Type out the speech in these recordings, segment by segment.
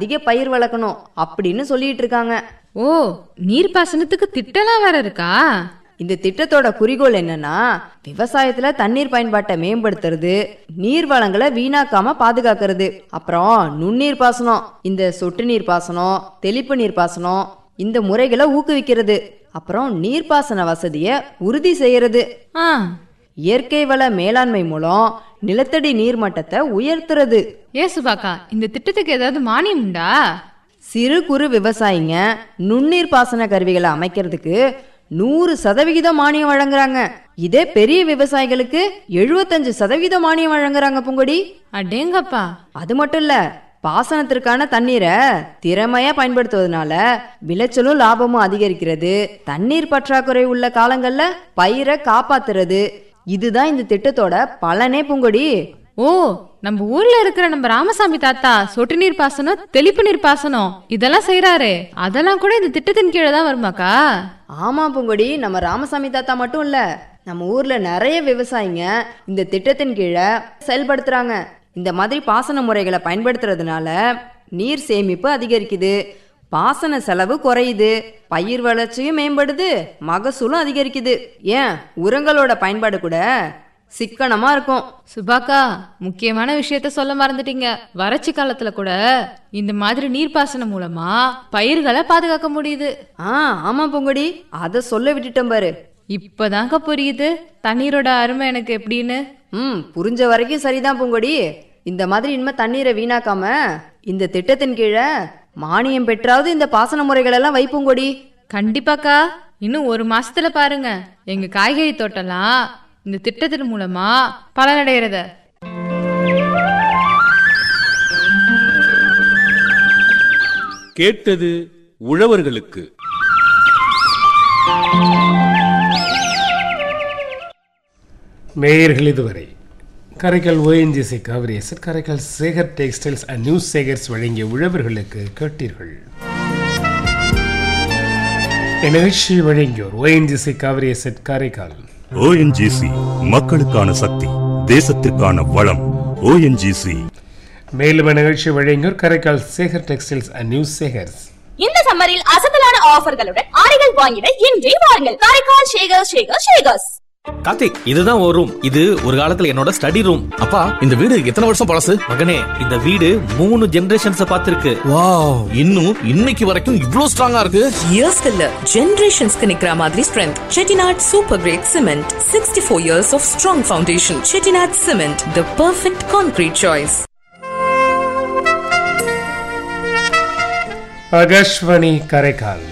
அதிக பயிர் வளர்க்கணும் அப்படின்னு சொல்லிட்டு இருக்காங்க ஓ நீர்ப்பாசனத்துக்கு திட்டம்லாம் வேற இருக்கா இந்த திட்டத்தோட குறிக்கோள் என்னன்னா விவசாயத்துல தண்ணீர் பயன்பாட்டை மேம்படுத்துறது நீர் வளங்களை வீணாக்காம பாதுகாக்கிறது அப்புறம் நுண்ணீர் பாசனம் இந்த சொட்டு நீர் பாசனம் தெளிப்பு நீர் பாசனம் இந்த முறைகளை ஊக்குவிக்கிறது அப்புறம் நீர்ப்பாசன வசதியை உறுதி செய்யறது ஆ இயற்கை வள மேலாண்மை மூலம் நிலத்தடி நீர் மட்டத்தை உயர்த்துறது ஏ சுபாக்கா இந்த திட்டத்துக்கு ஏதாவது மானியம் உண்டா சிறு குறு விவசாயிங்க நுண்ணீர் பாசன கருவிகளை அமைக்கிறதுக்கு நூறு சதவிகிதம் மானியம் வழங்குறாங்க இதே பெரிய விவசாயிகளுக்கு எழுபத்தஞ்சு சதவிகிதம் மானியம் வழங்குறாங்க பூங்கொடி அடேங்கப்பா அது மட்டும் இல்ல பாசனத்திற்கான தண்ணீரை திறமையா பயன்படுத்துவதனால விளைச்சலும் லாபமும் அதிகரிக்கிறது தண்ணீர் பற்றாக்குறை உள்ள காலங்கள்ல பயிரை காப்பாத்துறது இதுதான் இந்த திட்டத்தோட பலனே பூங்கொடி ஓ நம்ம ஊர்ல இருக்கிற நம்ம ராமசாமி தாத்தா சொட்டு நீர் பாசனம் தெளிப்பு நீர் பாசனம் இதெல்லாம் செய்யறாரு அதெல்லாம் கூட இந்த திட்டத்தின் கீழே தான் வருமாக்கா ஆமா பூங்கொடி நம்ம ராமசாமி தாத்தா மட்டும் இல்ல நம்ம ஊர்ல நிறைய விவசாயிங்க இந்த திட்டத்தின் கீழே செயல்படுத்துறாங்க இந்த மாதிரி பாசன முறைகளை பயன்படுத்துறதுனால நீர் சேமிப்பு அதிகரிக்குது பாசன செலவு குறையுது பயிர் வளர்ச்சியும் மேம்படுது மகசூலும் அதிகரிக்குது ஏன் உரங்களோட பயன்பாடு கூட சிக்கனமா இருக்கும் சுபாக்கா முக்கியமான விஷயத்த சொல்ல மறந்துட்டீங்க வறட்சி காலத்துல கூட இந்த மாதிரி நீர்ப்பாசனம் மூலமா பயிர்களை பாதுகாக்க முடியுது ஆ ஆமா பூங்கொடி அதை சொல்ல விட்டுட்டேன் பாரு இப்பதாங்க புரியுது தண்ணீரோட அருமை எனக்கு எப்படின்னு ம் புரிஞ்ச வரைக்கும் சரிதான் பூங்கொடி இந்த மாதிரி இனிமே தண்ணீரை வீணாக்காம இந்த திட்டத்தின் கீழே மானியம் பெற்றாவது இந்த பாசன முறைகள் எல்லாம் வைப்பூங்கொடி கண்டிப்பாக்கா இன்னும் ஒரு மாசத்துல பாருங்க எங்க காய்கறி தோட்டம்லாம் இந்த திட்டத்தின் மூலமா பலனடைகிறத கேட்டது உழவர்களுக்கு நேயர்கள் இதுவரை Karaikal ONGC Cauvery asset Karaikal Sekar textiles and news Sekars வழங்கிய உழவர்களுக்கு கேட்டீர்கள் நிகழ்ச்சி வழங்கியோர் ONGC Cauvery asset Karaikal ONGC மக்களுக்கான சக்தி தேசத்திற்கான வளம் ஓஎன்ஜிசி மேலும் நிகழ்ச்சி வழங்கியோர் Karaikal Sekar textiles and news Sekars இந்த சம்மரில் அசத்தலான ஆஃபர்களுடன் ஆடைகள் வாங்கிட இன்றே வாருங்கள் காரைக்கால் ஷேகர் ஷேகர் ஷேகர்ஸ் கார்த்திக் இதுதான் ஒரு ரூம் இது ஒரு காலத்துல என்னோட ஸ்டடி ரூம் அப்பா இந்த வீடு எத்தனை வருஷம் பழசு மகனே இந்த வீடு மூணு ஜெனரேஷன்ஸ் பார்த்திருக்கு வாவ் இன்னும் இன்னைக்கு வரைக்கும் இவ்ளோ ஸ்ட்ராங்கா இருக்கு இயர்ஸ்க்கு இல்ல ஜெனரேஷன்ஸ்க்கு நிக்கிற மாதிரி strength Chettinad super grade cement sixty four years of strong foundation Chettinad cement the perfect concrete choice Akashvani Karaikal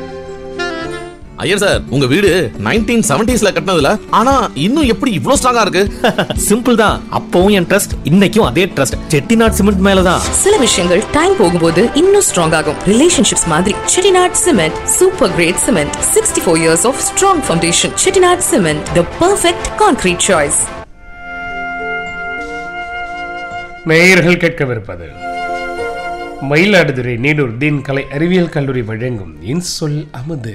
Iyer sir உங்க வீடு நைன்டீன் செவன்டிஸ்ல கட்டினதுல ஆனா இன்னும் எப்படி இவ்ளோ ஸ்ட்ராங்கா இருக்கு சிம்பிள் தான் அப்பவும் என் ட்ரஸ்ட் இன்னைக்கும் அதே ட்ரஸ்ட் செட்டிநாட் சிமெண்ட் மேலதான் சில விஷயங்கள் டைம் போகும்போது இன்னும் ஸ்ட்ராங் ஆகும் ரிலேஷன்ஷிப்ஸ் மாதிரி Chettinad cement super grade cement sixty four years of strong foundation Chettinad cement the perfect concrete choice நேயர்கள் கேட்கவிருப்பது மயிலாடுதுறை நீடூர் தீன் கலை அறிவியல் கல்லூரி வழங்கும் இன்சொல் அமுது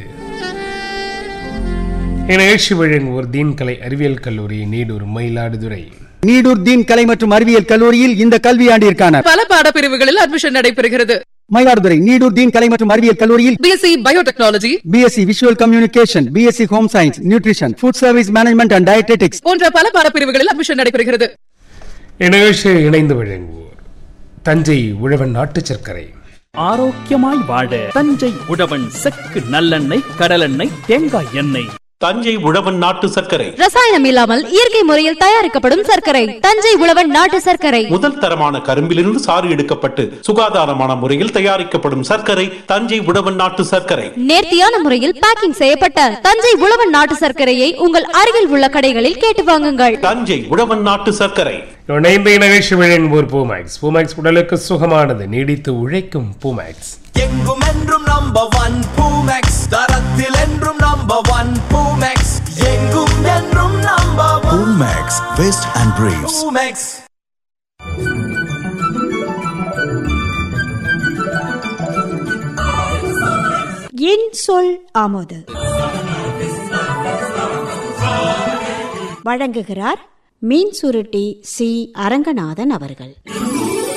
இந்நிகழ்ச்சி வழங்குவோர் தீன் கலை அறிவியல் கல்லூரி நீடூர் மயிலாடுதுறை நீடூர் தீன் கலை மற்றும் அறிவியல் கல்லூரியில் இந்த கல்வியாண்டிற்கான பல பாடப்பிரிவுகளில் அட்மிஷன் நடைபெறுகிறது மயிலாடுதுறை நீடூர் தீன் கலை மற்றும் அறிவியல் கல்லூரியில் BSc biotechnology BSc visual communication BSc home science nutrition food service management and dietetics போன்ற பல பாடப்பிரிவுகளில் அட்மிஷன் நடைபெறுகிறது இந்நிகழ்ச்சியை இணைந்து வழங்குவோர் தஞ்சை உழவன் நாட்டு சர்க்கரை ஆரோக்கியமாய் வாழ தஞ்சை உழவன் செக்கு நல்லெண்ணெய் கடலெண்ணெய் தேங்காய் எண்ணெய் தஞ்சை உழவன் நாட்டு சர்க்கரை ரசாயனம் இல்லாமல் இயற்கை முறையில் தயாரிக்கப்படும் சர்க்கரை தஞ்சை உழவன் நாட்டு சர்க்கரை முதல் தரமான கரும்பிலிருந்து சாறு எடுக்கப்பட்டு சுகாதாரமான முறையில் தயாரிக்கப்படும் சர்க்கரை தஞ்சை உழவன் நாட்டு சர்க்கரை நேர்த்தியான முறையில் பேக்கிங் செய்யப்பட்ட தஞ்சை உழவன் நாட்டு சர்க்கரையை உங்கள் அருகில் உள்ள கடைகளில் கேட்டு வாங்குங்கள் தஞ்சை உழவன் நாட்டு சர்க்கரை இணைந்த நிகழ்ச்சி வழங்குவோர் பூமேக்ஸ் பூமேக்ஸ் உடலுக்கு சுகமானது நீடித்து உழைக்கும் பூமேக்ஸ் எங்கும் என்றும் நம்பர் ஒன் பூமெக்ஸ் தரத்தில் என்றும் நம்பர் ஒன் பூமெக்ஸ் எங்கும் என்றும் number one Max Vest and Briefs. Poomex என் சொல் ஆமோது வழங்குகிறார் மீன் சுருட்டி சி அரங்கநாதன் அவர்கள்